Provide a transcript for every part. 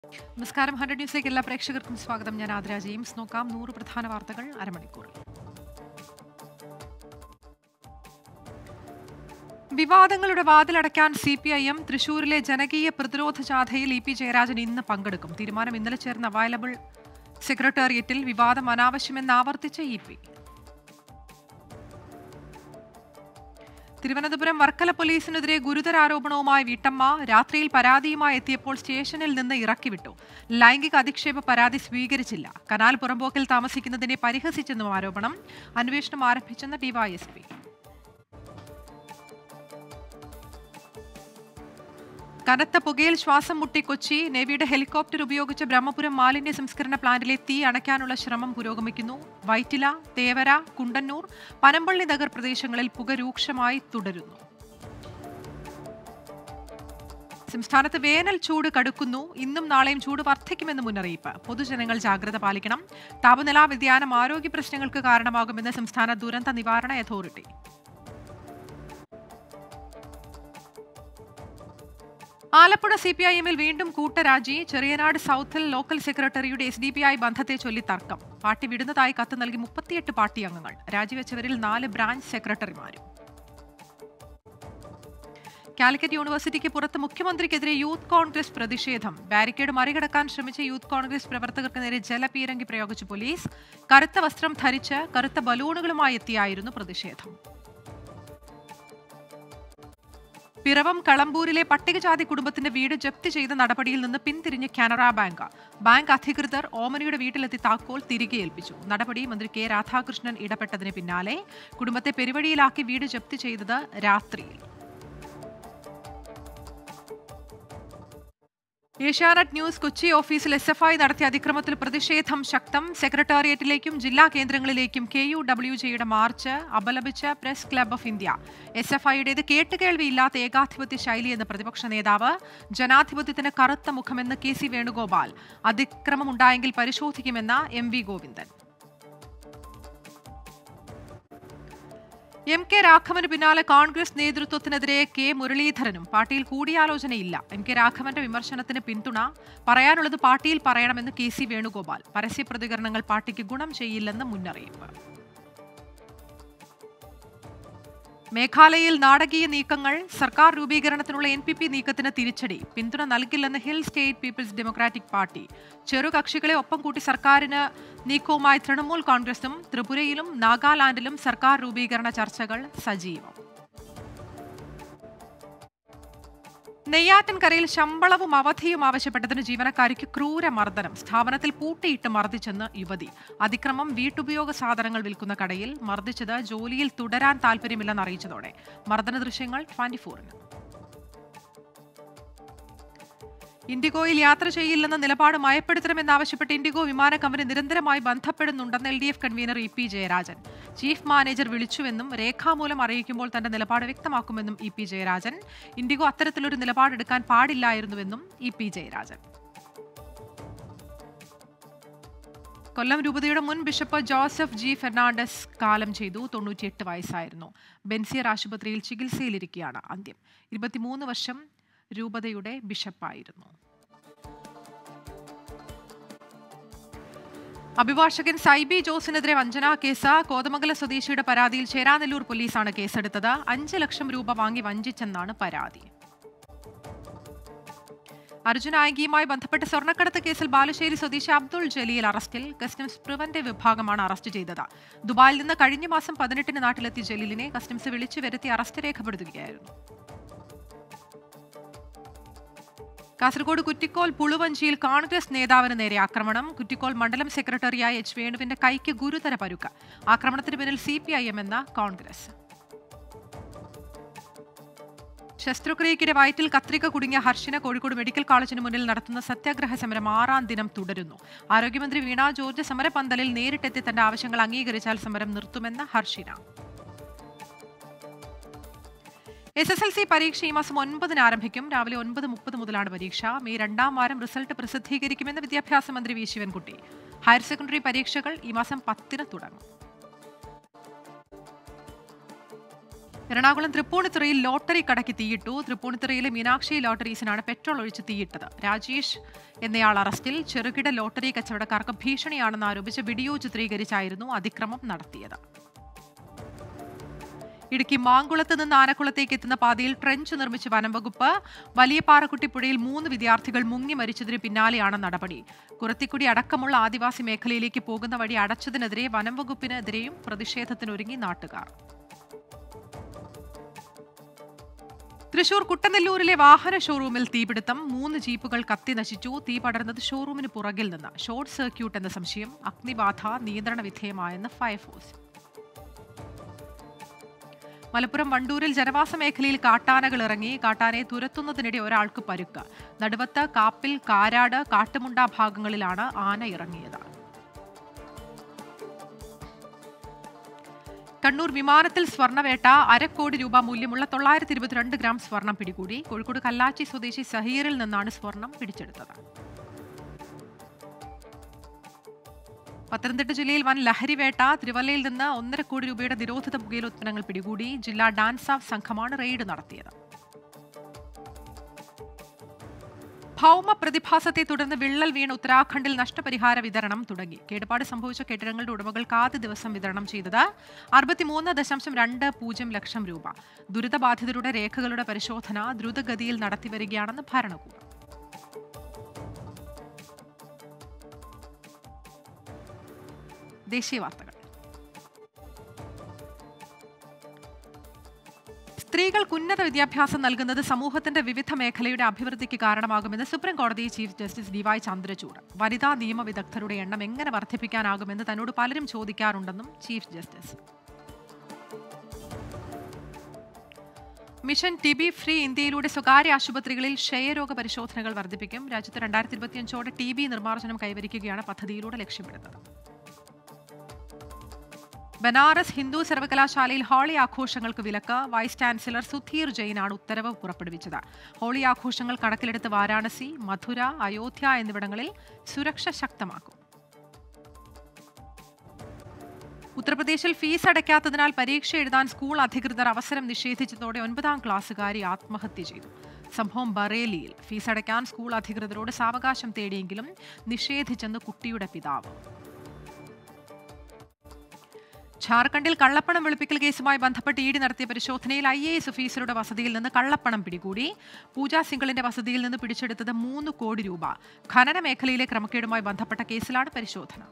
നമസ്കാരം ഹൺഡ്രഡ് ന്യൂസിലേക്ക് എല്ലാ പ്രേക്ഷകർക്കും സ്വാഗതം ഞാൻ ആദ്ര ജെയിംസ് നോക്കാം നൂറ് പ്രധാന വാർത്തകൾ അരമണിക്കൂറിൽ വിവാദങ്ങളുടെ വാതിലടയ്ക്കാൻ സി പി ഐ എം തൃശൂരിലെ ജനകീയ പ്രതിരോധ ജാഥയിൽ ഇ പി ജയരാജൻ ഇന്ന് പങ്കെടുക്കും തീരുമാനം ഇന്നലെ ചേർന്ന അവൈലബിൾ സെക്രട്ടേറിയറ്റിൽ വിവാദം അനാവശ്യമെന്ന് ആവർത്തിച്ച ഇ പി തിരുവനന്തപുരം വർക്കല പോലീസിനെതിരെ ഗുരുതര ആരോപണവുമായി വീട്ടമ്മ രാത്രിയിൽ പരാതിയുമായി എത്തിയപ്പോൾ സ്റ്റേഷനിൽ നിന്ന് ഇറക്കിവിട്ടു ലൈംഗിക അധിക്ഷേപ പരാതി സ്വീകരിച്ചില്ല കനാൽ പുറമ്പോക്കിൽ താമസിക്കുന്നതിനെ പരിഹസിച്ചെന്നും ആരോപണം അന്വേഷണം ആരംഭിച്ചെന്ന് ഡിവൈഎസ്പി കനത്ത പുകയിൽ ശ്വാസം മുട്ടി കൊച്ചി നേവിയുടെ ഹെലികോപ്റ്റർ ഉപയോഗിച്ച് ബ്രഹ്മപുരം മാലിന്യ സംസ്കരണ പ്ലാന്റിലെ തീ അണയ്ക്കാനുള്ള ശ്രമം പുരോഗമിക്കുന്നു വൈറ്റില തേവര കുണ്ടന്നൂർ പനമ്പള്ളി നഗർ പ്രദേശങ്ങളിൽ പുക രൂക്ഷമായി തുടരുന്നു സംസ്ഥാനത്ത് വേനൽ ചൂട് കടുക്കുന്നു ഇന്നും നാളെയും ചൂട് വർദ്ധിക്കുമെന്ന് മുന്നറിയിപ്പ് പൊതുജനങ്ങൾ ജാഗ്രത പാലിക്കണം താപനില വ്യതിയാനം ആരോഗ്യ പ്രശ്നങ്ങൾക്ക് കാരണമാകുമെന്ന് സംസ്ഥാന ദുരന്ത നിവാരണ authority Alappuzha C P I എമ്മിൽ വീണ്ടും കൂട്ടരാജി ചെറിയനാട് സൗത്തിൽ ലോക്കൽ സെക്രട്ടറിയുടെ എസ് ഡി പി ഐ ബന്ധത്തെ ചൊല്ലി തർക്കം പാർട്ടി വിടുന്നതായി കത്ത് നൽകി മുപ്പത്തിയെട്ട് പാർട്ടി അംഗങ്ങൾ രാജിവെച്ചവരിൽ നാല് ബ്രാഞ്ച് സെക്രട്ടറിമാരും കാലിക്കറ്റ് യൂണിവേഴ്സിറ്റിക്ക് പുറത്ത് മുഖ്യമന്ത്രിക്കെതിരെ യൂത്ത് കോൺഗ്രസ് പ്രതിഷേധം ബാരിക്കേഡ് മറികടക്കാൻ ശ്രമിച്ച യൂത്ത് കോൺഗ്രസ് പ്രവർത്തകർക്ക് നേരെ ജലപീരങ്കി പ്രയോഗിച്ചു പോലീസ് കറുത്ത വസ്ത്രം ധരിച്ച് കറുത്ത ബലൂണുകളുമായി എത്തിയായിരുന്നു പ്രതിഷേധം പിറവം കളമ്പൂരിലെ പട്ടികജാതി കുടുംബത്തിന്റെ വീട് ജപ്തി ചെയ്ത നടപടിയിൽ നിന്ന് പിന്തിരിഞ്ഞ് കാനറ ബാങ്ക് ബാങ്ക് അധികൃതർ ഓമനയുടെ വീട്ടിലെത്തി താക്കോൽ തിരികെ ഏൽപ്പിച്ചു നടപടി മന്ത്രി കെ രാധാകൃഷ്ണൻ ഇടപെട്ടതിന് പിന്നാലെ കുടുംബത്തെ പെരുവഴിയിലാക്കി വീട് ജപ്തി ചെയ്തത് രാത്രിയിൽ ഏഷ്യാനെറ്റ് ന്യൂസ് കൊച്ചി ഓഫീസിൽ എസ് എഫ് ഐ നടത്തിയ അതിക്രമത്തിൽ പ്രതിഷേധം ശക്തം സെക്രട്ടേറിയറ്റിലേക്കും ജില്ലാ കേന്ദ്രങ്ങളിലേക്കും കെ യു ഡബ്ല്യു ജിയുടെ മാർച്ച് അപലപിച്ച press club of India S F ഐയുടേത് കേട്ടുകേൾവിയില്ലാത്ത ഏകാധിപത്യ ശൈലിയെന്ന് പ്രതിപക്ഷ നേതാവ് ജനാധിപത്യത്തിന് കറുത്ത മുഖമെന്ന് കെ സി വേണുഗോപാൽ അതിക്രമമുണ്ടായെങ്കിൽ പരിശോധിക്കുമെന്ന M V Govindan M K രാഘവന് പിന്നാലെ കോൺഗ്രസ് നേതൃത്വത്തിനെതിരെ കെ മുരളീധരനും പാർട്ടിയിൽ കൂടിയാലോചനയില്ല എം കെ രാഘവന്റെ വിമർശനത്തിന് പിന്തുണ പറയാനുള്ളത് പാർട്ടിയിൽ പറയണമെന്ന് കെ സി വേണുഗോപാൽ പരസ്യ പ്രതികരണങ്ങൾ പാർട്ടിക്ക് ഗുണം ചെയ്യില്ലെന്ന് മുന്നറിയിപ്പ് മേഘാലയയിൽ നാടകീയ നീക്കങ്ങൾ സർക്കാർ രൂപീകരണത്തിനുള്ള എൻ പി പി നീക്കത്തിന് തിരിച്ചടി പിന്തുണ നൽകില്ലെന്ന് hill state people's democratic party ചെറുകക്ഷികളെ ഒപ്പം കൂട്ടി സർക്കാരിന് നീക്കവുമായി തൃണമൂൽ കോൺഗ്രസും ത്രിപുരയിലും നാഗാലാൻഡിലും സർക്കാർ രൂപീകരണ ചർച്ചകൾ സജീവം നെയ്യാറ്റിൻകരയിൽ ശമ്പളവും അവധിയും ആവശ്യപ്പെട്ടതിന് ജീവനക്കാരിക്ക് ക്രൂരമർദ്ദനം സ്ഥാപനത്തിൽ പൂട്ടിയിട്ട് മർദ്ദിച്ചെന്ന് യുവതി അതിക്രമം വീട്ടുപയോഗ സാധനങ്ങൾ വിൽക്കുന്ന കടയിൽ മർദ്ദിച്ചത് ജോലിയിൽ തുടരാൻ താൽപ്പര്യമില്ലെന്ന് അറിയിച്ചതോടെ മർദ്ദന ദൃശ്യങ്ങൾ ട്വന്റി ഫോറിന് ഇൻഡിഗോയിൽ യാത്ര ചെയ്യില്ലെന്ന നിലപാട് മയപ്പെടുത്തണമെന്നാവശ്യപ്പെട്ട് ഇൻഡിഗോ വിമാന കമ്പനി നിരന്തരമായി ബന്ധപ്പെടുന്നുണ്ടെന്ന് L D F convener E P Jayarajan chief manager വിളിച്ചുവെന്നും രേഖാമൂലം അറിയിക്കുമ്പോൾ തന്റെ നിലപാട് വ്യക്തമാക്കുമെന്നും ഇ പി ജയരാജൻ ഇൻഡിഗോ അത്തരത്തിലൊരു നിലപാടെടുക്കാൻ പാടില്ലായിരുന്നുവെന്നും ഇ പി ജയരാജൻ കൊല്ലം രൂപതയുടെ മുൻ ബിഷപ്പ് ജോസഫ് ജി ഫെർണാണ്ടസ് കാലം ചെയ്തു തൊണ്ണൂറ്റിയെട്ട് വയസ്സായിരുന്നു ബെൻസിയർ ആശുപത്രിയിൽ ചികിത്സയിലിരിക്കെയാണ് അന്ത്യം ഇരുപത്തിമൂന്ന് വർഷം രൂപതയുടെ ബിഷപ്പായിരുന്നു അഭിഭാഷകൻ സൈബി ജോസിനെതിരെ വഞ്ചനാ കേസ് കോതമംഗലം സ്വദേശിയുടെ പരാതിയിൽ ചേരാനെല്ലൂർ പോലീസാണ് കേസെടുത്തത് അഞ്ച് ലക്ഷം രൂപ വാങ്ങി വഞ്ചിച്ചെന്നാണ് പരാതി അർജുന ആംഗിയുമായി ബന്ധപ്പെട്ട സ്വർണ്ണക്കടത്ത് കേസിൽ ബാലുശ്ശേരി സ്വദേശി അബ്ദുൾ ജലീൽ അറസ്റ്റിൽ കസ്റ്റംസ് പ്രിവന്റീവ് വിഭാഗമാണ് അറസ്റ്റ് ചെയ്തത് ദുബായിൽ നിന്ന് കഴിഞ്ഞ മാസം പതിനെട്ടിന് നാട്ടിലെത്തിയ ജലീലിനെ കസ്റ്റംസ് വിളിച്ചു വരുത്തി അറസ്റ്റ് രേഖപ്പെടുത്തുകയായിരുന്നു കാസർഗോഡ് കുറ്റിക്കോൽ പുളുവഞ്ചിയിൽ കോൺഗ്രസ് നേതാവിന് നേരെ ആക്രമണം കുറ്റിക്കോൽ മണ്ഡലം സെക്രട്ടറിയായ എച്ച് വേണുവിന്റെ കൈക്ക് ഗുരുതര പരുക്ക് ആക്രമണത്തിന് പിന്നിൽ സി പി ഐ എം എന്ന കോൺഗ്രസ് ശസ്ത്രക്രിയയ്ക്കിടെ വയറ്റിൽ കത്രിക കുടുങ്ങിയ ഹർഷിന കോഴിക്കോട് മെഡിക്കൽ കോളേജിന് മുന്നിൽ നടത്തുന്ന സത്യാഗ്രഹ സമരം ആറാം ദിനം തുടരുന്നു ആരോഗ്യമന്ത്രി വീണ ജോർജ് സമരപന്തലിൽ നേരിട്ടെത്തി തന്റെ ആവശ്യങ്ങൾ അംഗീകരിച്ചാൽ സമരം നിർത്തുമെന്ന് Harshina S S L C പരീക്ഷ ഈ മാസം ഒൻപതിന് ആരംഭിക്കും രാവിലെ ഒൻപത് മുപ്പത് മുതലാണ് പരീക്ഷ മെയ് രണ്ടാം വാരം റിസൾട്ട് പ്രസിദ്ധീകരിക്കുമെന്ന് വിദ്യാഭ്യാസ മന്ത്രി വി ശിവൻകുട്ടി ഹയർ സെക്കൻഡറി പരീക്ഷകൾ ഈ മാസം പത്തിന് തുടങ്ങും എറണാകുളം തൃപ്പൂണിത്തുറയിൽ ലോട്ടറി കടയ്ക്ക് തീയിട്ടു തൃപ്പൂണിത്തുറയിലെ മീനാക്ഷി ലോട്ടറീസിനാണ് പെട്രോൾ ഒഴിച്ച് തീയിട്ടത് രാജേഷ് എന്നയാൾ അറസ്റ്റിൽ ചെറുകിട ലോട്ടറി കച്ചവടക്കാർക്ക് ഭീഷണിയാണെന്ന് ആരോപിച്ച് വീഡിയോ ചിത്രീകരിച്ചായിരുന്നു അതിക്രമം നടത്തിയത് ഇടുക്കി മാങ്കുളത്ത് നിന്ന് ആനക്കുളത്തേക്ക് എത്തുന്ന പാതയിൽ ട്രെഞ്ച് നിർമ്മിച്ച വനംവകുപ്പ് വലിയ പാറക്കുട്ടി പുഴയിൽ മൂന്ന് വിദ്യാർത്ഥികൾ മുങ്ങി മരിച്ചതിന് പിന്നാലെയാണ് നടപടി കുറത്തിക്കുടി അടക്കമുള്ള ആദിവാസി മേഖലയിലേക്ക് പോകുന്ന വഴി അടച്ചതിനെതിരെ വനംവകുപ്പിനെതിരെയും പ്രതിഷേധത്തിനൊരുങ്ങി നാട്ടുകാർ തൃശൂർ കുട്ടനെല്ലൂരിലെ വാഹന ഷോറൂമിൽ തീപിടുത്തം മൂന്ന് ജീപ്പുകൾ കത്തി നശിച്ചു തീ പടർന്നത് ഷോറൂമിന് പുറകിൽ നിന്ന് ഷോർട്ട് സർക്യൂട്ട് എന്ന സംശയം അഗ്നിബാധ നിയന്ത്രണ വിധേയമായെന്ന് ഫയർഫോഴ്സ് മലപ്പുറം വണ്ടൂരിൽ ജനവാസ മേഖലയിൽ കാട്ടാനകൾ ഇറങ്ങി കാട്ടാനയെ തുരത്തുന്നതിനിടെ ഒരാൾക്ക് പരുക്ക് നടുവത്ത് കാപ്പിൽ കാരാട് കാട്ടുമുണ്ട ഭാഗങ്ങളിലാണ് ആന ഇറങ്ങിയത് കണ്ണൂർ വിമാനത്തിൽ സ്വർണ്ണവേട്ട അരക്കോടി രൂപ മൂല്യമുള്ള തൊള്ളായിരത്തി ഇരുപത്തിരണ്ട് ഗ്രാം സ്വർണം പിടികൂടി കോഴിക്കോട് കല്ലാച്ചി സ്വദേശി സഹീറിൽ നിന്നാണ് സ്വർണം പിടിച്ചെടുത്തത് പത്തനംതിട്ട ജില്ലയിൽ വൻ ലഹരിവേട്ട തിരുവല്ലയിൽ നിന്ന് ഒന്നര കോടി രൂപയുടെ നിരോധിത പുകയില ഉത്പന്നങ്ങൾ പിടികൂടി ജില്ലാ ഡാൻസ് ഓഫ് സംഘമാണ് റെയ്ഡ് നടത്തിയത് ഭൗമ പ്രതിഭാസത്തെ തുടർന്ന് വിള്ളൽ വീണ് ഉത്തരാഖണ്ഡിൽ നഷ്ടപരിഹാര വിതരണം തുടങ്ങി കേടുപാട് സംഭവിച്ച കെട്ടിടങ്ങളുടെ ഉടമകൾക്ക് ആദ്യ ദിവസം വിതരണം ചെയ്തത് അറുപത്തിമൂന്ന് ദശാംശം രണ്ട് പൂജ്യം ലക്ഷം രൂപ ദുരിതബാധിതരുടെ രേഖകളുടെ പരിശോധന ദ്രുതഗതിയിൽ നടത്തിവരികയാണെന്ന് ഭരണകൂടം ദേശീയ വാർത്തകൾ സ്ത്രീകൾക്ക് ഉന്നത വിദ്യാഭ്യാസം നൽകുന്നത് സമൂഹത്തിന്റെ വിവിധ മേഖലയുടെ അഭിവൃദ്ധിക്ക് കാരണമാകുമെന്ന് സുപ്രീം കോടതി chief justice D Y Chandrachud വനിതാ നിയമ വിദഗ്ധരുടെ എണ്ണം എങ്ങനെ വർദ്ധിപ്പിക്കാനാകുമെന്ന് തന്നോട് പലരും ചോദിക്കാറുണ്ടെന്നും chief justice mission T B free ഇന്ത്യയിലൂടെ സ്വകാര്യ ആശുപത്രികളിൽ ക്ഷയരോഗ പരിശോധനകൾ വർദ്ധിപ്പിക്കും രാജ്യത്ത് രണ്ടായിരത്തി ഇരുപത്തിയഞ്ചോടെ ടി ബി നിർമ്മാർജ്ജനം കൈവരിക്കുകയാണ് പദ്ധതിയിലൂടെ ലക്ഷ്യമിടുന്നത് ബനാറസ് ഹിന്ദു സർവകലാശാലയിൽ ഹോളി ആഘോഷങ്ങൾക്ക് വിലക്ക് വൈസ് ചാൻസലർ സുധീർ ജെയിനാണ് ഉത്തരവ് പുറപ്പെടുവിച്ചത് ഹോളി ആഘോഷങ്ങൾ കണക്കിലെടുത്ത് വാരാണസി മധുര അയോധ്യ എന്നിവിടങ്ങളിൽ സുരക്ഷ ശക്തമാക്കും ഉത്തർപ്രദേശിൽ ഫീസ് അടയ്ക്കാത്തതിനാൽ പരീക്ഷ എഴുതാൻ സ്കൂൾ അധികൃതർ അവസരം നിഷേധിച്ചതോടെ ഒൻപതാം ക്ലാസ്സുകാരി ആത്മഹത്യ ചെയ്തു സംഭവം ബറേലിയിൽ ഫീസ് അടയ്ക്കാൻ സ്കൂൾ അധികൃതരോട് സാവകാശം തേടിയെങ്കിലും നിഷേധിച്ചെന്ന് കുട്ടിയുടെ പിതാവ് ഝാർഖണ്ഡിൽ കള്ളപ്പണം വെളുപ്പിക്കൽ കേസുമായി ബന്ധപ്പെട്ട് ഇഡി നടത്തിയ പരിശോധനയിൽ ഐ എ എസ് ഓഫീസറുടെ വസതിയിൽ നിന്ന് കള്ളപ്പണം പിടികൂടി പൂജ സിംഗിളിന്റെ വസതിയിൽ നിന്ന് പിടിച്ചെടുത്തത് മൂന്ന് കോടി രൂപ ഖനന മേഖലയിലെ ക്രമക്കേടുമായി ബന്ധപ്പെട്ട കേസിലാണ് പരിശോധന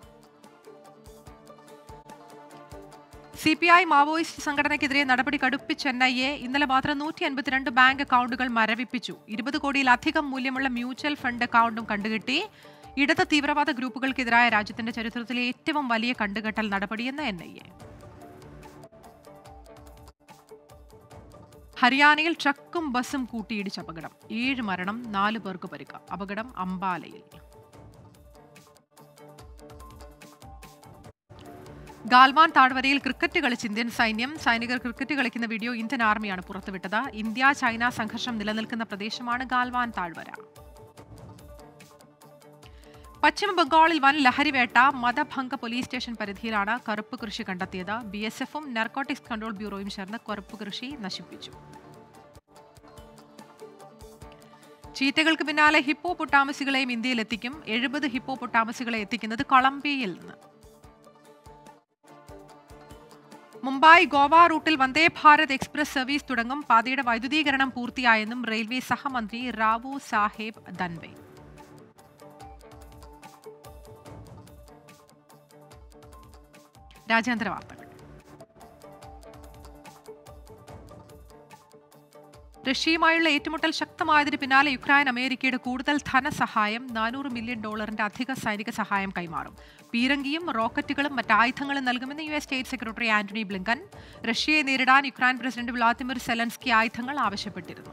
സി പി ഐ മാവോയിസ്റ്റ് സംഘടനയ്ക്കെതിരെ നടപടി കടുപ്പിച്ച് എൻ ഐ എ ഇന്നലെ മാത്രം നൂറ്റി അൻപത്തിരണ്ട് ബാങ്ക് അക്കൗണ്ടുകൾ മരവിപ്പിച്ചു ഇരുപത് കോടിയിലധികം മൂല്യമുള്ള മ്യൂച്വൽ ഫണ്ട് അക്കൗണ്ടും കണ്ടുകെട്ടി ഇടത് തീവ്രവാദ ഗ്രൂപ്പുകൾക്കെതിരായ രാജ്യത്തിന്റെ ചരിത്രത്തിലെ ഏറ്റവും വലിയ കണ്ടുകെട്ടൽ നടപടിയെന്ന് എൻ ഐ എ ഹരിയാനയിൽ ട്രക്കും ബസും കൂട്ടിയിടിച്ച് അപകടം ഏഴ് മരണം നാല് പേർക്ക് പരിക്ക് അപകടം അംബാലയിൽ ഗാൽവാൻ താഴ്വരയിൽ ക്രിക്കറ്റ് കളിച്ച് ഇന്ത്യൻ സൈന്യം സൈനികർ ക്രിക്കറ്റ് കളിക്കുന്ന വീഡിയോ ഇന്ത്യൻ ആർമിയാണ് പുറത്തുവിട്ടത് ഇന്ത്യ ചൈന സംഘർഷം നിലനിൽക്കുന്ന പ്രദേശമാണ് ഗാൽവാൻ താഴ്വര പശ്ചിമ ബംഗാളിൽ വൻ ലഹരിവേട്ട മതഭംഗ പോലീസ് സ്റ്റേഷൻ പരിധിയിലാണ് കറുപ്പ് കൃഷി കണ്ടെത്തിയത് ബി എസ് എഫും നർക്കോട്ടിക്സ് കൺട്രോൾ ബ്യൂറോയും ചേർന്ന് കറുപ്പ് കൃഷി നശിപ്പിച്ചു ചീറ്റകൾക്ക് പിന്നാലെ ഹിപ്പോ പൊട്ടാമസുകളെയും ഇന്ത്യയിൽ എത്തിക്കും എഴുപത് ഹിപ്പോ പൊട്ടാമസുകളെ എത്തിക്കുന്നത് കൊളംബിയയിൽ നിന്ന് മുംബൈ ഗോവ റൂട്ടിൽ വന്ദേ ഭാരത് എക്സ്പ്രസ് സർവീസ് തുടങ്ങും പാതയുടെ വൈദ്യുതീകരണം പൂർത്തിയായെന്നും റെയിൽവേ സഹമന്ത്രി റാവു സാഹേബ് ദൻവെ രാജ്യാന്തര വാർത്തകൾ റഷ്യയുമായുള്ള ഏറ്റുമുട്ടൽ ശക്തമായതിന് പിന്നാലെ യുക്രൈൻ അമേരിക്കയുടെ കൂടുതൽ ധനസഹായം നാനൂറ് മില്യൺ ഡോളറിന്റെ അധിക സൈനിക സഹായം കൈമാറും പീരങ്കിയും റോക്കറ്റുകളും മറ്റായുധങ്ങളും നൽകുമെന്ന് U S state secretary Antony Blinken റഷ്യയെ നേരിടാൻ യുക്രൈൻ പ്രസിഡന്റ് വ്ളാദിമിർ സെലൻസ്കി ആയുധങ്ങൾ ആവശ്യപ്പെട്ടിരുന്നു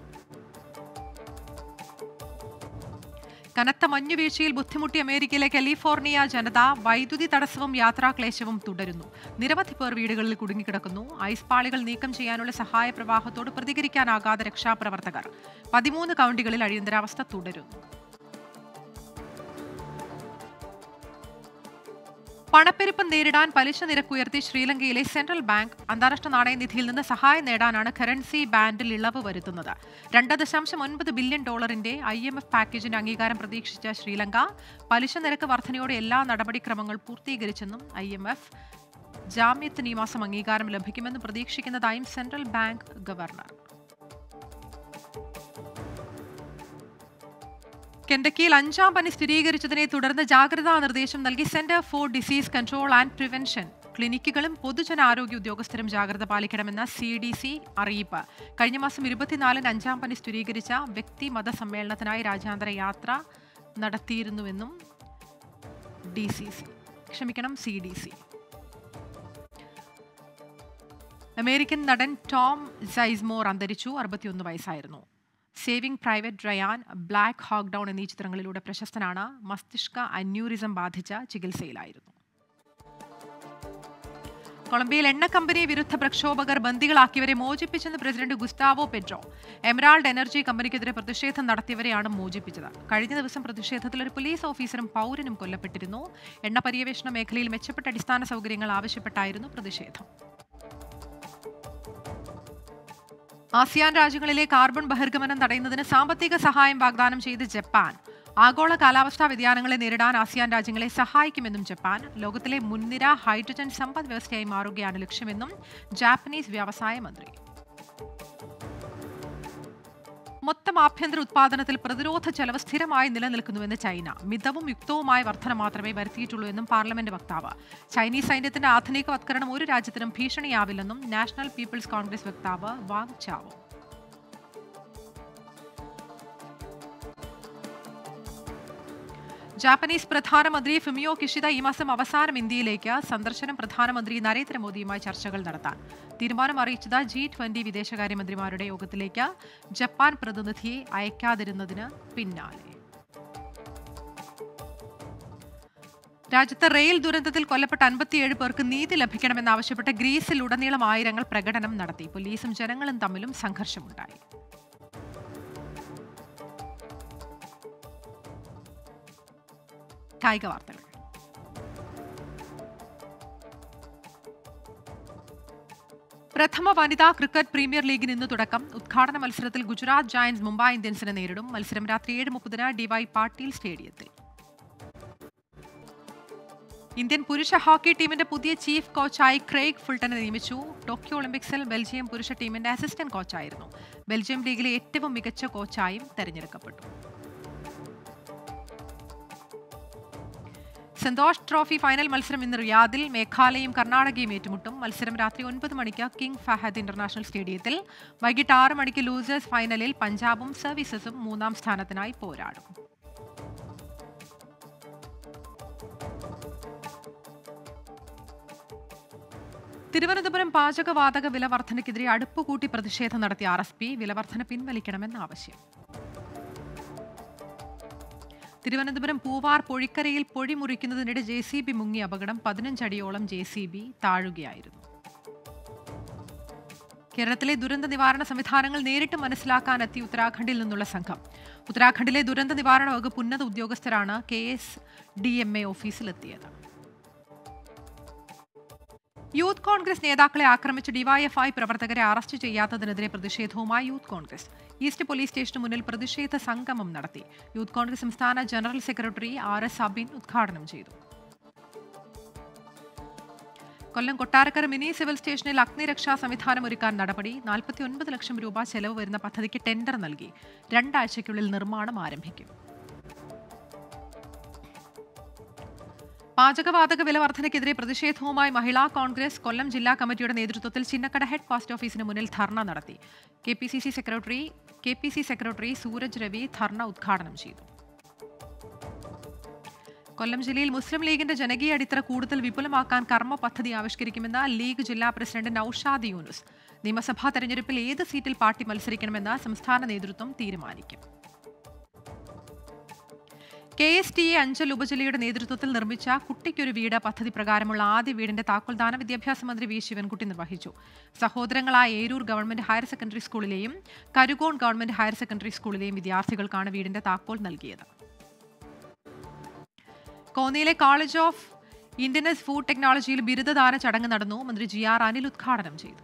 കനത്ത മഞ്ഞുവീഴ്ചയിൽ ബുദ്ധിമുട്ടി അമേരിക്കയിലെ കാലിഫോർണിയ ജനത വൈദ്യുതി തടസ്സവും യാത്രാക്ലേശവും തുടരുന്നു നിരവധി പേർ വീടുകളിൽ കുടുങ്ങിക്കിടക്കുന്നു ഐസ് പാളികൾ നീക്കം ചെയ്യാനുള്ള സഹായ പ്രവാഹത്തോട് പ്രതികരിക്കാനാകാതെ രക്ഷാപ്രവർത്തകർ പതിമൂന്ന് കൗണ്ടികളിൽ അടിയന്തരാവസ്ഥ തുടരുന്നു പണപ്പെരുപ്പ് നേരിടാൻ പലിശ നിരക്ക് ഉയർത്തി ശ്രീലങ്കയിലെ സെൻട്രൽ ബാങ്ക് അന്താരാഷ്ട്ര നാണയനിധിയിൽ നിന്ന് സഹായം നേടാനാണ് കറൻസി ബാൻഡിൽ ഇളവ് വരുത്തുന്നത് രണ്ട് ദശാംശം ഒൻപത് ബില്യൺ ഡോളറിന്റെ ഐ എം എഫ് പാക്കേജിന്റെ അംഗീകാരം പ്രതീക്ഷിച്ച ശ്രീലങ്ക പലിശ നിരക്ക് വർധനയോടെ എല്ലാ നടപടിക്രമങ്ങൾ പൂർത്തീകരിച്ചെന്നും ഐ എം എഫ് ജാമ്യത്തിന് ഈ മാസം അംഗീകാരം ലഭിക്കുമെന്ന് പ്രതീക്ഷിക്കുന്നതായും സെൻട്രൽ ബാങ്ക് ഗവർണർ കെൻഡക്കിയിൽ അഞ്ചാം പനി സ്ഥിരീകരിച്ചതിനെ തുടർന്ന് ജാഗ്രതാ നിർദ്ദേശം നൽകി centre for disease control and prevention ക്ലിനിക്കുകളും പൊതുജനാരോഗ്യ ഉദ്യോഗസ്ഥരും ജാഗ്രത പാലിക്കണമെന്ന സി ഡി സി അറിയിപ്പ് കഴിഞ്ഞ മാസം ഇരുപത്തിനാലിന് അഞ്ചാം പനി സ്ഥിരീകരിച്ച വ്യക്തി മത സമ്മേളനത്തിനായി രാജ്യാന്തര യാത്ര നടത്തിയിരുന്നുവെന്നും ഡി സി സി ക്ഷമിക്കണം സി ഡി സി അമേരിക്കൻ നടൻ ടോം സൈസ്മോർ അന്തരിച്ചു അറുപത്തിയൊന്ന് വയസ്സായിരുന്നു saving private Ryan black hawk down എന്നീ ചിത്രങ്ങളിലൂടെ പ്രശസ്തനാണ് മസ്തിഷ്ക അന്യൂറിസം ബാധിച്ച ചികിത്സയിലായിരുന്നു കൊളംബിയയിൽ എണ്ണ കമ്പനി വിരുദ്ധ പ്രക്ഷോഭകർ ബന്ദികളാക്കിയവരെ മോചിപ്പിച്ചെന്ന് president Gustavo Petro emerald energy കമ്പനിക്കെതിരെ പ്രതിഷേധം നടത്തിയവരെയാണ് മോചിപ്പിച്ചത് കഴിഞ്ഞ ദിവസം പ്രതിഷേധത്തിൽ ഒരു പോലീസ് ഓഫീസറും പൗരനും കൊല്ലപ്പെട്ടിരുന്നു എണ്ണ പര്യവേഷണ മേഖലയിൽ മെച്ചപ്പെട്ട അടിസ്ഥാന സൗകര്യങ്ങൾ ആവശ്യപ്പെട്ടായിരുന്നു പ്രതിഷേധം ആസിയാൻ രാജ്യങ്ങളിലെ കാർബൺ ബഹിർഗമനം തടയുന്നതിന് സാമ്പത്തിക സഹായം വാഗ്ദാനം ചെയ്ത് ജപ്പാൻ ആഗോള കാലാവസ്ഥാ വ്യതിയാനങ്ങളെ നേരിടാൻ ആസിയാൻ രാജ്യങ്ങളെ സഹായിക്കുമെന്നും ജപ്പാൻ ലോകത്തിലെ മുൻനിര ഹൈഡ്രജൻ സമ്പദ് വ്യവസ്ഥയായി മാറുകയാണ് ലക്ഷ്യമെന്നും ജാപ്പനീസ് വ്യവസായ മന്ത്രി മൊത്തം ആഭ്യന്തര ഉത്പാദനത്തിൽ പ്രതിരോധ ചെലവ് സ്ഥിരമായി നിലനിൽക്കുന്നുവെന്ന് ചൈന മിതവും യുക്തവുമായ വർധന മാത്രമേ വരുത്തിയിട്ടുള്ളൂ എന്നും പാർലമെന്റ് വക്താവ് ചൈനീസ് സൈന്യത്തിന്റെ ആധുനികവത്കരണം ഒരു രാജ്യത്തിനും ഭീഷണിയാവില്ലെന്നും നാഷണൽ പീപ്പിൾസ് കോൺഗ്രസ് വക്താവ് വാങ് ചാവോ ജാപ്പനീസ് പ്രധാനമന്ത്രി ഫിമിയോ കിഷിത ഈ മാസം അവസാനം ഇന്ത്യയിലേക്ക് സന്ദർശനം പ്രധാനമന്ത്രി നരേന്ദ്രമോദിയുമായി ചർച്ചകൾ നടത്താൻ തീരുമാനം അറിയിച്ചത് ജി ട്വന്റി വിദേശകാര്യമന്ത്രിമാരുടെ യോഗത്തിലേക്ക് ജപ്പാൻ പ്രതിനിധിയെ അയക്കാതിരുന്നതിന് പിന്നാലെ രാജ്യത്ത് റെയിൽ ദുരന്തത്തിൽ കൊല്ലപ്പെട്ട അൻപത്തിയേഴ് പേർക്ക് നീതി ലഭിക്കണമെന്നാവശ്യപ്പെട്ട് ഗ്രീസിൽ ഉടനീളം ആയിരങ്ങൾ പ്രകടനം നടത്തി പോലീസും ജനങ്ങളും തമ്മിലും സംഘർഷമുണ്ടായി കായിക വാർത്തകൾ പ്രഥമ വനിതാ ക്രിക്കറ്റ് പ്രീമിയർ ലീഗിന് ഇന്ന് തുടക്കം ഉദ്ഘാടന മത്സരത്തിൽ ഗുജറാത്ത് ജയന്റ്സ് മുംബൈ ഇന്ത്യൻസിനെ നേരിടും മത്സരം രാത്രി ഏഴ് മുപ്പതിന് ഡിവൈ പാട്ടീൽ സ്റ്റേഡിയത്തിൽ ഇന്ത്യൻ പുരുഷ ഹോക്കി ടീമിന്റെ പുതിയ ചീഫ് കോച്ചായി ക്രെയ്ഗ് ഫുൾട്ടനെ നിയമിച്ചു ടോക്കിയോ ഒളിമ്പിക്സിൽ ബെൽജിയം പുരുഷ ടീമിന്റെ അസിസ്റ്റന്റ് കോച്ചായിരുന്നു ബെൽജിയം ലീഗിലെ ഏറ്റവും മികച്ച കോച്ചായും തെരഞ്ഞെടുക്കപ്പെട്ടു സന്തോഷ് ട്രോഫി ഫൈനൽ മത്സരം ഇന്ന് റിയാദിൽ മേഘാലയയും കർണാടകയും ഏറ്റുമുട്ടും മത്സരം രാത്രി ഒൻപത് മണിക്ക് കിങ് ഫഹദ് ഇന്റർനാഷണൽ സ്റ്റേഡിയത്തിൽ വൈകിട്ട് ആറ് മണിക്ക് ലൂസേഴ്സ് ഫൈനലിൽ പഞ്ചാബും സർവീസസും മൂന്നാം സ്ഥാനത്തിനായി പോരാടും തിരുവനന്തപുരം പാചകവാതക വില വർധനയ്ക്കെതിരെ അടുപ്പ് കൂട്ടി പ്രതിഷേധം നടത്തിയ ആർ എസ് പി വിലവർധന പിൻവലിക്കണമെന്ന ആവശ്യം തിരുവനന്തപുരം പൂവാർ പൊഴിക്കരയിൽ പൊഴി മുറിക്കുന്നതിനിടെ ജെ സി ബി മുങ്ങിയ അപകടം പതിനഞ്ചടിയോളം ജെ സി ബി താഴുകയായിരുന്നു കേരളത്തിലെ ദുരന്ത നിവാരണ സംവിധാനങ്ങൾ നേരിട്ട് മനസ്സിലാക്കാനെത്തി ഉത്തരാഖണ്ഡിൽ നിന്നുള്ള സംഘം ഉത്തരാഖണ്ഡിലെ ദുരന്ത നിവാരണ വകുപ്പ് ഉന്നത ഉദ്യോഗസ്ഥരാണ് K S D M A ഓഫീസിലെത്തിയത് യൂത്ത് കോൺഗ്രസ് നേതാക്കളെ ആക്രമിച്ച ഡിവൈഎഫ്ഐ പ്രവർത്തകരെ അറസ്റ്റ് ചെയ്യാത്തതിനെതിരെ പ്രതിഷേധവുമായി യൂത്ത് കോൺഗ്രസ് ഈസ്റ്റ് പോലീസ് സ്റ്റേഷന് മുന്നിൽ പ്രതിഷേധ സംഗമം നടത്തി യൂത്ത് കോൺഗ്രസ് സംസ്ഥാന general secretary R S Abin ഉദ്ഘാടനം ചെയ്തു കൊല്ലം കൊട്ടാരക്കര മിനി സിവിൽ സ്റ്റേഷനിൽ അഗ്നിരക്ഷാ സംവിധാനം ഒരുക്കാൻ നടപടി നാൽപ്പത്തി ഒൻപത് ലക്ഷം രൂപ ചെലവ് വരുന്ന പദ്ധതിക്ക് ടെൻഡർ നൽകി രണ്ടാഴ്ചയ്ക്കുള്ളിൽ നിർമ്മാണം ആരംഭിക്കും പാചകവാതക വില വർധനയ്ക്കെതിരെ പ്രതിഷേധവുമായി മഹിളാ കോൺഗ്രസ് കൊല്ലം ജില്ലാ കമ്മിറ്റിയുടെ നേതൃത്വത്തിൽ ചിന്നക്കട ഹെഡ് പോസ്റ്റ് ഓഫീസിന് മുന്നിൽ ധർണ നടത്തി K P C C secretary K P C secretary Suraj Ravi dharna ഉദ്ഘാടനം ചെയ്തു കൊല്ലം ജില്ലയിൽ മുസ്ലിം ലീഗിന്റെ ജനകീയ അടിത്തറ കൂടുതൽ വിപുലമാക്കാൻ കർമ്മ പദ്ധതി ആവിഷ്കരിക്കുമെന്ന് ലീഗ് ജില്ലാ പ്രസിഡന്റ് നൌഷാദ് യൂനുസ് നിയമസഭാ തെരഞ്ഞെടുപ്പിൽ ഏത് സീറ്റിൽ പാർട്ടി മത്സരിക്കണമെന്ന് സംസ്ഥാന നേതൃത്വം തീരുമാനിക്കും K S T A Anchal ഉപജില്ലയുടെ നേതൃത്വത്തിൽ നിർമ്മിച്ച കുട്ടിക്കൊരു വീട് പദ്ധതി പ്രകാരമുള്ള ആദ്യ വീടിന്റെ താക്കോൽദാന വിദ്യാഭ്യാസ മന്ത്രി വി ശിവൻകുട്ടി നിർവഹിച്ചു സഹോദരങ്ങളായ ഏരൂർ ഗവൺമെന്റ് ഹയർ സെക്കൻഡറി സ്കൂളിലെയും കരുകോൺ ഗവൺമെന്റ് ഹയർ സെക്കൻഡറി സ്കൂളിലെയും വിദ്യാർത്ഥികൾക്കാണ് വീടിന്റെ താക്കോൽ നൽകിയത് കോന്നിയിലെ കോളേജ് ഓഫ് ഇന്ത്യൻ ഫുഡ് ടെക്നോളജിയിൽ ബിരുദദാന ചടങ്ങ് നടന്നു മന്ത്രി ജി ആർ അനിൽ ഉദ്ഘാടനം ചെയ്തു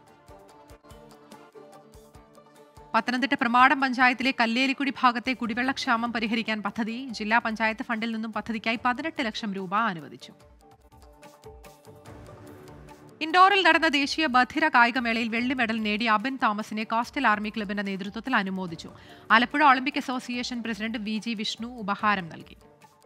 പത്തനംതിട്ട പ്രമാടം പഞ്ചായത്തിലെ കല്ലേലിക്കുടി ഭാഗത്തെ കുടിവെള്ളക്ഷാമം പരിഹരിക്കാൻ പദ്ധതി ജില്ലാ പഞ്ചായത്ത് ഫണ്ടിൽ നിന്നും പദ്ധതിക്കായി പതിനെട്ട് ലക്ഷം രൂപ അനുവദിച്ചു ഇൻഡോറിൽ നടന്ന ദേശീയ ബധിര കായികമേളയിൽ വെള്ളി മെഡൽ നേടിയ അബിൻ തോമസിനെ കോസ്റ്റൽ ആർമി ക്ലബിന്റെ നേതൃത്വത്തിൽ അനുമോദിച്ചു Alappuzha Olympic association president V G Vishnu ഉപഹാരം നൽകി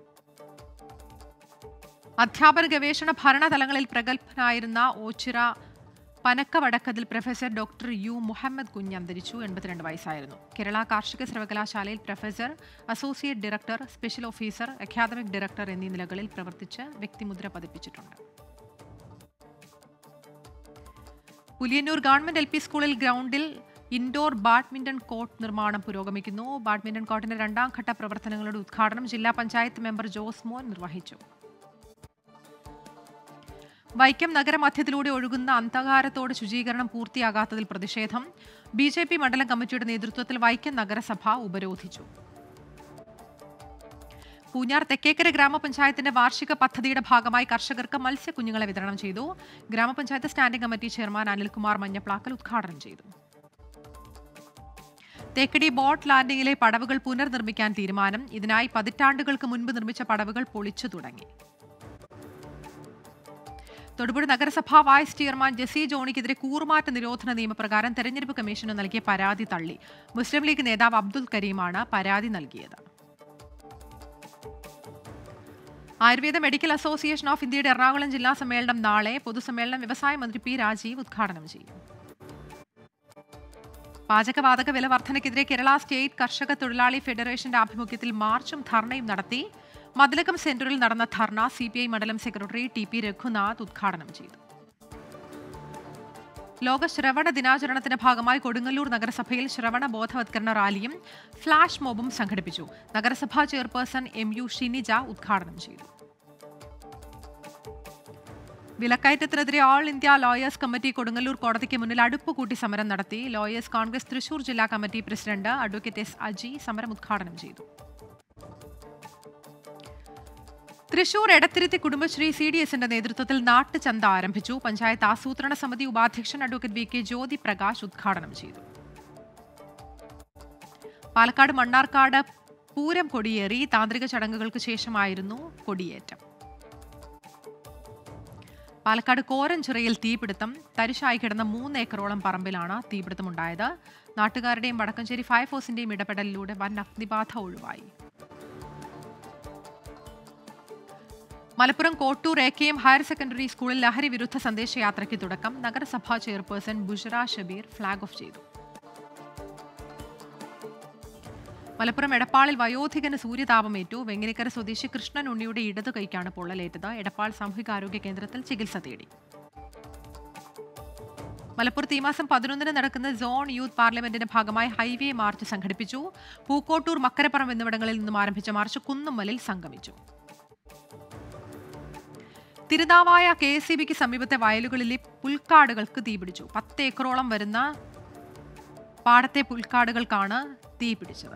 അധ്യാപന ഗവേഷണ ഭരണതലങ്ങളിൽ പ്രഗത്ഭനായിരുന്ന ഓച്ചിറ പനക്കവടക്കതിൽ professor doctor U Muhammad Kunju അന്തരിച്ചു എൺപത്തിരണ്ട് വയസ്സായിരുന്നു കേരള കാർഷിക സർവകലാശാലയിൽ professor associate director special officer academic director എന്നീ നിലകളിൽ പ്രവർത്തിച്ച് വ്യക്തിമുദ്ര പതിപ്പിച്ചിട്ടുണ്ട് പുലിയന്നൂർ ഗവൺമെന്റ് എൽ പി സ്കൂളിൽ ഗ്രൗണ്ടിൽ ഇൻഡോർ ബാഡ്മിന്റൺ കോർട്ട് നിർമ്മാണം പുരോഗമിക്കുന്നു ബാഡ്മിന്റൺ കോർട്ടിന്റെ രണ്ടാം ഘട്ട പ്രവർത്തനങ്ങളുടെ ഉദ്ഘാടനം ജില്ലാ പഞ്ചായത്ത് മെമ്പർ ജോസ് മോൻ നിർവഹിച്ചു വൈക്കം നഗരമധ്യത്തിലൂടെ ഒഴുകുന്ന അന്ധകാരത്തോട് ശുചീകരണം പൂർത്തിയാകാത്തതിൽ പ്രതിഷേധം ബി ജെ പി മണ്ഡലം കമ്മിറ്റിയുടെ നേതൃത്വത്തിൽ വൈക്കം നഗരസഭ ഉപരോധിച്ചു പൂഞ്ഞാർ തെക്കേക്കര ഗ്രാമപഞ്ചായത്തിന്റെ വാർഷിക പദ്ധതിയുടെ ഭാഗമായി കർഷകർക്ക് മത്സ്യക്കുഞ്ഞുങ്ങളെ വിതരണം ചെയ്തു ഗ്രാമപഞ്ചായത്ത് standing committee chairman Anilkumar Manjaplakkal ഉദ്ഘാടനം ചെയ്തു തേക്കടി ബോട്ട് ലാൻഡിംഗിലെ പടവുകൾ പുനർനിർമ്മിക്കാൻ തീരുമാനം ഇതിനായി പതിറ്റാണ്ടുകൾക്ക് മുൻപ് നിർമ്മിച്ച പടവുകൾ പൊളിച്ചു തുടങ്ങി തൊടുപുഴ നഗരസഭാ വൈസ് ചെയർമാൻ ജെസി ജോണിക്കെതിരെ കൂറുമാറ്റ നിരോധന നിയമപ്രകാരം തെരഞ്ഞെടുപ്പ് കമ്മീഷന് നൽകിയ പരാതി തള്ളി മുസ്ലിം ലീഗ് നേതാവ് അബ്ദുൽ കരീമാണ് പരാതി നൽകിയത് ആയുർവേദ മെഡിക്കൽ അസോസിയേഷൻ ഓഫ് ഇന്ത്യയുടെ എറണാകുളം ജില്ലാ സമ്മേളനം നാളെ പൊതുസമ്മേളനം വ്യവസായ മന്ത്രി പി രാജീവ് ഉദ്ഘാടനം ചെയ്യും പാചകവാതക വില വർധനയ്ക്കെതിരെ കേരള സ്റ്റേറ്റ് കർഷക തൊഴിലാളി ഫെഡറേഷന്റെ ആഭിമുഖ്യത്തിൽ മാർച്ചും ധർണയും നടത്തി മതിലകം സെന്ററിൽ നടന്ന ധർണ സി പി ഐ മണ്ഡലം സെക്രട്ടറി ടി പി രഘുനാഥ് ഉദ്ഘാടനം ചെയ്തു ലോക ശ്രവണ ദിനാചരണത്തിന്റെ ഭാഗമായി കൊടുങ്ങല്ലൂർ നഗരസഭയിൽ ശ്രവണ ബോധവത്കരണ റാലിയും ഫ്ലാഷ് മോബും സംഘടിപ്പിച്ചു നഗരസഭാ ചെയർപേഴ്സൺ എം യു ഷിനിജ ഉദ്ഘാടനം ചെയ്തു വിലക്കയറ്റത്തിനെതിരെ all India lawyers committee Kodungallur കോടതിക്ക് മുന്നിൽ അടുപ്പ് കൂട്ടി സമരം നടത്തി ലോയേഴ്സ് കോൺഗ്രസ് തൃശൂർ ജില്ലാ committee president advocate S Aji സമരം ഉദ്ഘാടനം ചെയ്തു തൃശൂർ എടത്തിരുത്തി കുടുംബശ്രീ സി ഡി എസിന്റെ നേതൃത്വത്തിൽ നാട്ടുചന്ത ആരംഭിച്ചു പഞ്ചായത്ത് ആസൂത്രണ സമിതി ഉപാധ്യക്ഷൻ advocate V K Jyothi Prakash ഉദ്ഘാടനം ചെയ്തു പാലക്കാട് മണ്ണാർക്കാട് പൂരം കൊടിയേറി താന്ത്രിക ചടങ്ങുകൾക്ക് ശേഷമായിരുന്നു കൊടിയേറ്റം പാലക്കാട് കോരഞ്ചിറയിൽ തീപിടുത്തം തരിശായി കിടന്ന മൂന്ന് ഏക്കറോളം പറമ്പിലാണ് തീപിടുത്തമുണ്ടായത് നാട്ടുകാരുടെയും വടക്കഞ്ചേരി ഫയർഫോഴ്സിന്റെയും ഇടപെടലിലൂടെ വൻ അഗ്നിബാധ ഒഴിവായി Malappuram Kottoor A K M higher secondary സ്കൂളിൽ ലഹരി വിരുദ്ധ സന്ദേശയാത്രയ്ക്ക് തുടക്കം നഗരസഭാ chairperson Bushara Shabeer flag off ചെയ്തു മലപ്പുറം എടപ്പാളിൽ വയോധികന് സൂര്യതാപമേറ്റു വെങ്ങിനിക്കര സ്വദേശി കൃഷ്ണൻ ഉണ്ണിയുടെ ഇടതു കൈക്കാണ് പൊള്ളലേറ്റത് എടപ്പാൾ സാമൂഹികാരോഗ്യ കേന്ദ്രത്തിൽ ചികിത്സ തേടി മലപ്പുറത്ത് ഈ മാസം പതിനൊന്നിന് നടക്കുന്ന സോൺ യൂത്ത് പാർലമെന്റിന്റെ ഭാഗമായി ഹൈവേ മാർച്ച് സംഘടിപ്പിച്ചു പൂക്കോട്ടൂർ മക്കരപ്പുറം എന്നിവിടങ്ങളിൽ നിന്നും ആരംഭിച്ച മാർച്ച് കുന്നുമ്മലിൽ സംഗമിച്ചു തിരുനാവായ കെ എസ് സി ബിക്ക് സമീപത്തെ വയലുകളിലെ പുൽക്കാടുകൾക്ക് തീപിടിച്ചു പത്ത് ഏക്കറോളം വരുന്ന പാടത്തെ പുൽക്കാടുകൾക്കാണ് തീപിടിച്ചത്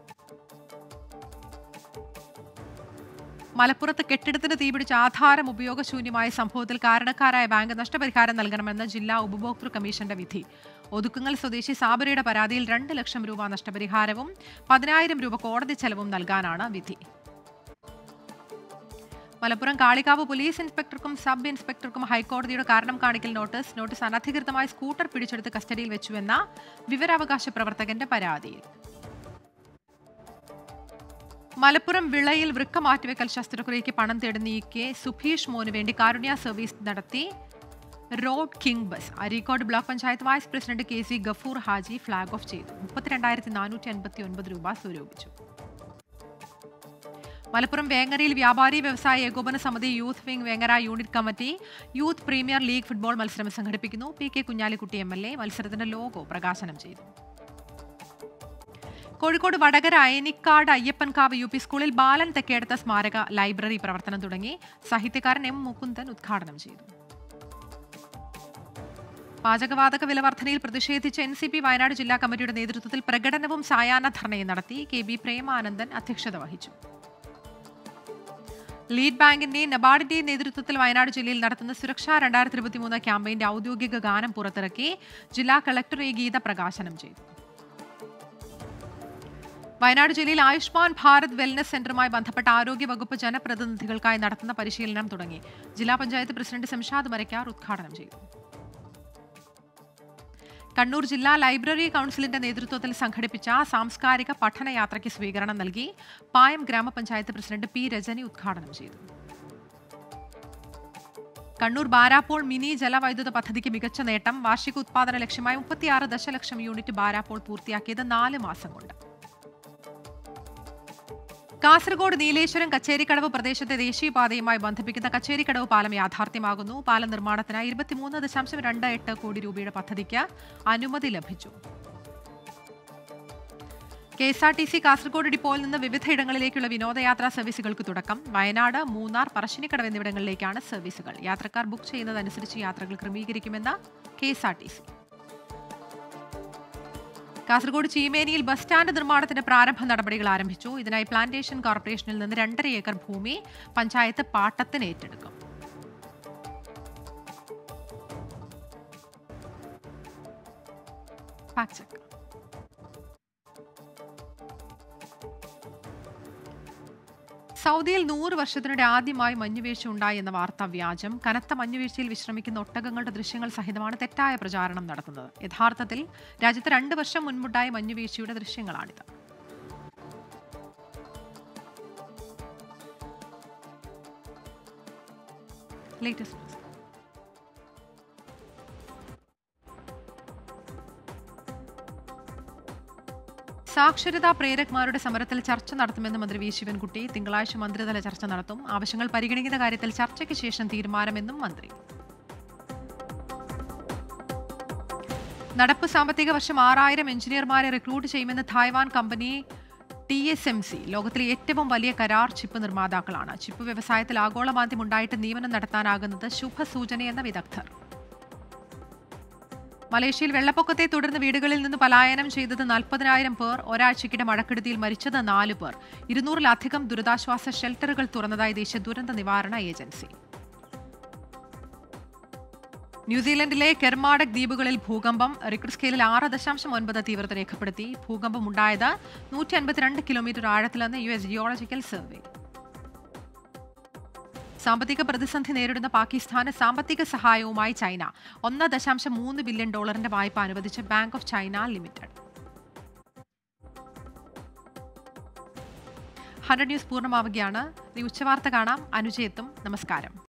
മലപ്പുറത്ത് കെട്ടിടത്തിന് തീപിടിച്ച ആധാരം ഉപയോഗശൂന്യമായ സംഭവത്തിൽ കാരണക്കാരായ ബാങ്ക് നഷ്ടപരിഹാരം നൽകണമെന്ന് ജില്ലാ ഉപഭോക്തൃ കമ്മീഷന്റെ വിധി ഒതുക്കുങ്ങൽ സ്വദേശി സാബരയുടെ പരാതിയിൽ രണ്ട് ലക്ഷം രൂപ നഷ്ടപരിഹാരവും പതിനായിരം രൂപ കോടതി ചെലവും നൽകാനാണ് വിധി മലപ്പുറം കാളികാവ് പോലീസ് ഇൻസ്പെക്ടർക്കും സബ് ഇൻസ്പെക്ടർക്കും ഹൈക്കോടതിയുടെ കാരണം കാണിക്കൽ നോട്ടീസ് നോട്ടീസ് അനധികൃതമായി സ്കൂട്ടർ പിടിച്ചെടുത്ത് കസ്റ്റഡിയിൽ വെച്ചുവെന്ന വിവരാവകാശ പ്രവർത്തകന്റെ പരാതിയിൽ മലപ്പുറം വിളയിൽ വൃക്ക മാറ്റിവെക്കൽ ശസ്ത്രക്രിയയ്ക്ക് പണം തേടുന്ന ഇ കെ സുഭീഷ് മോന് വേണ്ടി കാരുണ്യ സർവീസ് നടത്തി road king bus Areekode block panchayat vice president K C Gafoor Haji flag off ചെയ്തു മുപ്പത്തിരണ്ടായിരത്തി നാനൂറ്റി അൻപത്തി ഒൻപത് രൂപ സ്വരൂപിച്ചു മലപ്പുറം വേങ്ങരയിൽ വ്യാപാരി വ്യവസായ ഏകോപന സമിതി youth wing Vengara unit committee youth premier league football മത്സരം സംഘടിപ്പിക്കുന്നു P K Kunhalikutty M L A മത്സരത്തിന്റെ ലോഗോ പ്രകാശനം ചെയ്തു കോഴിക്കോട് വടകര അയനിക്കാട് അയ്യപ്പൻകാവ് യു പി സ്കൂളിൽ ബാലൻ തെക്കേടത്ത സ്മാരക ലൈബ്രറി പ്രവർത്തനം തുടങ്ങി സാഹിത്യകാരൻ എം മുകുന്ദൻ ഉദ്ഘാടനം ചെയ്തു പാചകവാതക വില വർധനയിൽ പ്രതിഷേധിച്ച് എൻ സി പി വയനാട് ജില്ലാ കമ്മിറ്റിയുടെ നേതൃത്വത്തിൽ പ്രകടനവും സായാഹ്ന ധർണയും നടത്തി കെ ബി പ്രേമാനന്ദൻ അധ്യക്ഷത വഹിച്ചു ലീഡ് ബാങ്കിന്റെയും നബാർഡിന്റെയും നേതൃത്വത്തിൽ വയനാട് ജില്ലയിൽ നടത്തുന്ന സുരക്ഷ രണ്ടായിരത്തി ഇരുപത്തിമൂന്ന് ക്യാമ്പയിന്റെ ഔദ്യോഗിക ഗാനം പുറത്തിറക്കി ജില്ലാ കളക്ടർ ഈ ഗീത പ്രകാശനം ചെയ്തു വയനാട് ജില്ലയിൽ ആയുഷ്മാൻ ഭാരത് വെൽനസ് സെന്ററുമായി ബന്ധപ്പെട്ട ആരോഗ്യ വകുപ്പ് ജനപ്രതിനിധികൾക്കായി നടത്തുന്ന പരിശീലനം തുടങ്ങി ജില്ലാ പഞ്ചായത്ത് പ്രസിഡന്റ് സംഷാദ് മരക്കാർ ഉദ്ഘാടനം ചെയ്തു കണ്ണൂർ ജില്ലാ ലൈബ്രറി കൗൺസിലിന്റെ നേതൃത്വത്തിൽ സംഘടിപ്പിച്ച സാംസ്കാരിക പഠനയാത്രയ്ക്ക് സ്വീകരണം നൽകി പായം ഗ്രാമപഞ്ചായത്ത് പ്രസിഡന്റ് പി രജനി ഉദ്ഘാടനം ചെയ്തു കണ്ണൂർ ബാരാപ്പോൾ മിനി ജലവൈദ്യുത പദ്ധതിക്ക് മികച്ച നേട്ടം വാർഷിക ഉത്പാദന ലക്ഷ്യമായി മുപ്പത്തിയാറ് ദശലക്ഷം യൂണിറ്റ് ബാരാപ്പോൾ പൂർത്തിയാക്കിയത് നാല് മാസം കൊണ്ട് കാസർഗോഡ് നീലേശ്വരം കച്ചേരിക്കടവ് പ്രദേശത്തെ ദേശീയപാതയുമായി ബന്ധിപ്പിക്കുന്ന കച്ചേരിക്കടവ് പാലം യാഥാർത്ഥ്യമാകുന്നു പാലം നിർമ്മാണത്തിനായി ഇരുപത്തിമൂന്ന് ദശാംശം രണ്ട് എട്ട് കോടി രൂപയുടെ പദ്ധതിക്ക് അനുമതി ലഭിച്ചു K S R T C Kasaragod ഡിപ്പോയിൽ നിന്ന് വിവിധയിടങ്ങളിലേക്കുള്ള വിനോദയാത്രാ സർവീസുകൾക്ക് തുടക്കം വയനാട് മൂന്നാർ പറശ്ശിനിക്കടവ് എന്നിവിടങ്ങളിലേക്കാണ് സർവീസുകൾ യാത്രക്കാർ ബുക്ക് ചെയ്യുന്നതനുസരിച്ച് യാത്രകൾ ക്രമീകരിക്കുമെന്ന് K S R T C Kasaragod ചീമേനിയിൽ ബസ് സ്റ്റാൻഡ് നിർമ്മാണത്തിന്റെ പ്രാരംഭ നടപടികൾ ആരംഭിച്ചു ഇതിനായി പ്ലാന്റേഷൻ കോർപ്പറേഷനിൽ നിന്ന് രണ്ടര ഏക്കർ ഭൂമി പഞ്ചായത്ത് പാട്ടത്തിന് ഏറ്റെടുക്കും Fact check. സൗദിയിൽ നൂറ് വർഷത്തിനിടെ ആദ്യമായി മഞ്ഞുവീഴ്ച ഉണ്ടായി എന്ന വാർത്ത വ്യാജം കനത്ത മഞ്ഞുവീഴ്ചയിൽ വിശ്രമിക്കുന്ന ഒട്ടകങ്ങളുടെ ദൃശ്യങ്ങൾ സഹിതമാണ് തെറ്റായ പ്രചാരണം നടത്തുന്നത് യഥാർത്ഥത്തിൽ രാജ്യത്ത് രണ്ട് വർഷം മുൻപുണ്ടായ മഞ്ഞുവീഴ്ചയുടെ ദൃശ്യങ്ങളാണിത് ലേറ്റസ്റ്റ് ന്യൂസ് സാക്ഷരതാ പ്രേരക്മാരുടെ സമരത്തിൽ ചർച്ച നടത്തുമെന്ന് മന്ത്രി വി ശിവൻകുട്ടി തിങ്കളാഴ്ച മന്ത്രിതല ചർച്ച നടത്തും ആവശ്യങ്ങൾ പരിഗണിക്കുന്ന കാര്യത്തിൽ ചർച്ചയ്ക്ക് ശേഷം തീരുമാനമെന്നും മന്ത്രി നടപ്പ് സാമ്പത്തിക വർഷം ആറായിരം എഞ്ചിനീയർമാരെ റിക്രൂട്ട് ചെയ്യുമെന്ന് Taiwan company T S M C ലോകത്തിലെ ഏറ്റവും വലിയ കരാർ ചിപ്പ് നിർമ്മാതാക്കളാണ് ചിപ്പ് വ്യവസായത്തിൽ ആഗോളമാന്ദ്യം ഉണ്ടായിട്ട് നിയമനം നടത്താനാകുന്നത് ശുഭസൂചനയെന്ന വിദഗ്ധർ മലേഷ്യയിൽ വെള്ളപ്പൊക്കത്തെ തുടർന്ന് വീടുകളിൽ നിന്ന് പലായനം ചെയ്തത് നാൽപ്പതിനായിരം പേർ ഒരാഴ്ചക്കിടെ മഴക്കെടുതിയിൽ മരിച്ചത് നാല് പേർ ഇരുന്നൂറിലധികം ദുരിതാശ്വാസ ഷെൽട്ടറുകൾ തുറന്നതായി ദേശീയ ദുരന്ത നിവാരണ ഏജൻസി ന്യൂസിലൻഡിലെ കെർമാഡക് ദ്വീപുകളിൽ ഭൂകമ്പം റിക്ടർ സ്കെയിലിൽ ആറ് ദശാംശം ഒൻപത് തീവ്രത രേഖപ്പെടുത്തി ഭൂകമ്പം ഉണ്ടായത് നൂറ്റി അൻപത്തിരണ്ട് കിലോമീറ്റർ ആഴത്തിലെന്ന് യു എസ് ജിയോളജിക്കൽ സർവേ സാമ്പത്തിക പ്രതിസന്ധി നേരിടുന്ന പാകിസ്ഥാന് സാമ്പത്തിക സഹായവുമായി ചൈന ഒന്ന് ദശാംശം മൂന്ന് ബില്യൺ ഡോളറിന്റെ വായ്പ അനുവദിച്ച് bank of China limited hundred news പൂർണ്ണമാവുകയാണ് ഇനി ഉച്ചവാർത്ത കാണാം അനുജയത്തും നമസ്കാരം